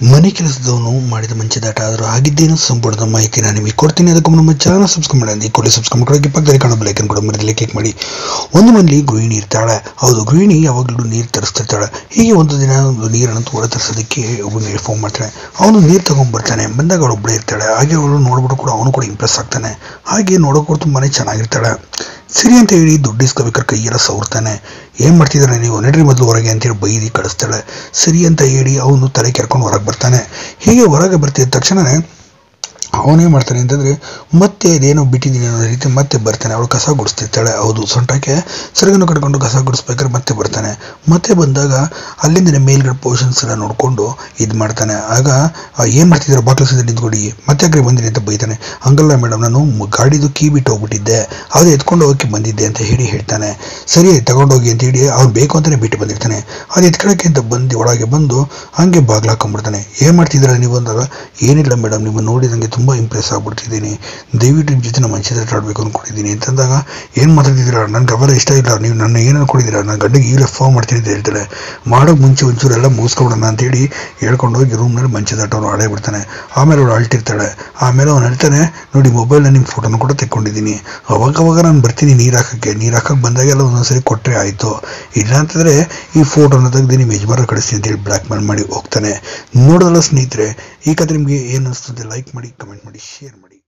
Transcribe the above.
ಮನೆ ಕೆಲಸದವನು ಮಾಡಿದ ಮಂಚದಾಟ ಆದರೂ ಆಗಿದ್ದೇನು ಸಂಪೂರ್ಣ ಮಾಹಿತಿ ನಾನು ನಿಮಗೆ ಕೊಡ್ತೀನಿ ಅದಕ್ಕೂ ನಮ್ಮ ಚಾನಲ್ ಸಬ್ಸ್ಕ್ರೈಬ್ ಮಾಡಿ ಈ ಕೂಡಲೇ ಸಬ್ಸ್ಕ್ರೈಬ್ ಮಾಡೋಕೆ ಪಕ್ಕದಲ್ಲಿ ಕಾಣೋ ಬೆಲೈಕನ್ ಕೂಡ ಮರದಲ್ಲಿ ಕ್ಲಿಕ್ ಮಾಡಿ ಒಂದು ಮನೇಲಿ ಗೃಹಿಣಿ ಇರ್ತಾಳೆ ಹೌದು ಗೃಹಿಣಿ ಯಾವಾಗಲೂ ನೀರು ತರಿಸ್ತಿರ್ತಾಳೆ ಹೀಗೆ ಒಂದು ದಿನ ಒಂದು ನೀರನ್ನು ಕೂಡ ತರಿಸೋದಕ್ಕೆ ಒಬ್ಬನಿಗೆ ಫೋನ್ ಮಾಡ್ತಾನೆ ಅವನು ನೀರು ತಗೊಂಡ್ಬರ್ತಾನೆ ಬಂದಾಗ ಅವಳು ಒಬ್ಬಳೇ ಇರ್ತಾಳೆ ಹಾಗೆ ಅವಳು ನೋಡ್ಬಿಟ್ಟು ಕೂಡ ಅವನು ಕೂಡ ಇಂಪ್ರೆಸ್ ಆಗ್ತಾನೆ ಹಾಗೆ ನೋಡೋಕೆ ಕೂಡ ತುಂಬಾನೇ ಚೆನ್ನಾಗಿರ್ತಾಳೆ ಸರಿ ಅಂತ ಹೇಳಿ ದುಡ್ಡು ಇಸ್ಕೋಬೇಕಾದ್ರೆ ಕೈಯೆಲ್ಲ ಸವರ್ತಾನೆ ಏನು ಮಾಡ್ತಿದ್ದಾರೆ ನೀವು ನಡ್ರಿ ಮೊದಲು ಹೊರಗೆ ಅಂತೇಳಿ ಬೈದಿ ಕಳಿಸ್ತಾಳೆ ಸರಿ ಅಂತ ಹೇಳಿ ಅವನು ತಲೆ ಕೆರ್ಕೊಂಡು ಹೊರಗೆ ಬರ್ತಾನೆ ಹೀಗೆ ಹೊರಗೆ ಬರ್ತಿದ್ದ ತಕ್ಷಣವೇ ಅವನೇನು ಮಾಡ್ತಾನೆ ಅಂತಂದರೆ ಮತ್ತೆ ಅದೇನೋ ಬಿಟ್ಟಿದ್ದೀನಿ ಅನ್ನೋ ರೀತಿ ಮತ್ತೆ ಬರ್ತಾನೆ ಅವಳು ಕಸ ಗುಡಿಸ್ತಿರ್ತಾಳೆ ಹೌದು ಸೊಂಟಕ್ಕೆ ಸೆರಗನ್ನು ಕಟ್ಕೊಂಡು ಕಸ ಗುಡಿಸ್ಬೇಕಾದ್ರೆ ಮತ್ತೆ ಬರ್ತಾನೆ ಮತ್ತೆ ಬಂದಾಗ ಅಲ್ಲಿಂದನೇ ಮೇಲ್ಗಡೆ ಪೋರ್ಷನ್ಸ್ ಎಲ್ಲ ನೋಡಿಕೊಂಡು ಇದು ಮಾಡ್ತಾನೆ ಆಗ ಏನು ಮಾಡ್ತಿದ್ದಾರೆ ಬಾಕ್ಲ ಸೀದ ನಿಂತ್ಕೊಡಿ ಮತ್ತೆ ಅಗ್ರೆ ಬಂದಿರಿ ಅಂತ ಬೈತಾನೆ ಹಂಗಲ್ಲ ಮೇಡಮ್ ನಾನು ಮ್- ಗಾಡಿದು ಕೀ ಬಿಟ್ಟು ಹೋಗ್ಬಿಟ್ಟಿದ್ದೆ ಅದು ಎತ್ಕೊಂಡು ಹೋಗಕ್ಕೆ ಬಂದಿದ್ದೆ ಅಂತ ಹೇಳಿ ಹೇಳ್ತಾನೆ ಸರಿ ತಗೊಂಡೋಗಿ ಅಂತ ಹೇಳಿ ಅವ್ನು ಬೇಕು ಅಂತಲೇ ಬಿಟ್ಟು ಬಂದಿರ್ತಾನೆ ಅದು ಎತ್ಕೊಳ್ಳೋಕ್ಕೆ ಅಂತ ಬಂದು ಒಳಗೆ ಬಂದು ಹಂಗೆ ಬಾಗ್ಲು ಹಾಕೊಂಡ್ಬಿಡ್ತಾನೆ ಏನು ಮಾಡ್ತಿದ್ದೀರಾ ನೀವು ಅಂದಾಗ ಏನಿಲ್ಲ ಮೇಡಮ್ ನೀವು ನೋಡಿದಂಗೆ ತುಂಬ ಇಂಪ್ರೆಸ್ ಆಗ್ಬಿಡ್ತಿದ್ದೀನಿ ದಯವಿಟ್ಟು ನಿಮ್ಮ ಜೊತೆ ನಾನು ಮಂಚದ ಆಡಬೇಕು ಅಂದ್ಕೊಂಡಿದ್ದೀನಿ ಅಂತಂದಾಗ ಏನು ಮಾತಾಡ್ತಿದ್ದೀರಾ ನನಗೆ ಅವೆಲ್ಲ ಇಷ್ಟ ಇಲ್ಲ ನೀವು ನನ್ನ ಏನು ಅನ್ಕೊಂಡಿದ್ದೀರಾ ನನ್ನ ಗಂಡಗೆ ಈಗಲೇ ಫೋನ್ ಮಾಡ್ತೀನಿ ಅಂತ ಹೇಳ್ತಾಳೆ ಮಾಡೋಕೆ ಮುಂಚೆ ಒಂಚೂರು ಎಲ್ಲ ಮುಗಿಸ್ಕೊಬಿಡೋಣ ಅಂತೇಳಿ ಹೇಳ್ಕೊಂಡು ಹೋಗಿ ರೂಮ್ನಲ್ಲಿ ಮಂಚದ ಆಟವನ್ನು ಆಡೇ ಬಿಡ್ತಾನೆ ಆಮೇಲೆ ಅವಳು ಅಳ್ತಿರ್ತಾಳೆ ಆಮೇಲೆ ಅವ್ನು ಹೇಳ್ತಾನೆ ನೋಡಿ ಮೊಬೈಲ್ನ ನಿಮ್ಮ ಫೋಟೋನ ಕೂಡ ತೆಕ್ಕೊಂಡಿದ್ದೀನಿ ಅವಾಗ ಅವಾಗ ನಾನು ಬರ್ತೀನಿ ನೀರು ಹಾಕೋಕ್ಕೆ ನೀರು ಹಾಕಕ್ಕೆ ಬಂದಾಗೆಲ್ಲ ಒಂದೊಂದ್ಸರಿ ಕೊಟ್ಟರೆ ಆಯಿತು ಇಲ್ಲ ಅಂತಂದರೆ ಈ ಫೋಟೋನ ತೆಗೆದು ನಿಮ್ಮ ಯಜಮಾನ ಕಳಿಸಿ ಅಂತೇಳಿ ಬ್ಲ್ಯಾಕ್ ಮೇಲ್ ಮಾಡಿ ಹೋಗ್ತಾನೆ ನೋಡೋದಲ್ಲ ಸ್ನೇಹಿತರೆ ಈ ಕಥೆ ನಿಮಗೆ ಏನು ಅನಿಸ್ತದೆ ಲೈಕ್ ಮಾಡಿ ಕಮೆಂಟ್ ಮಾಡಿ ಶೇರ್ ಮಾಡಿ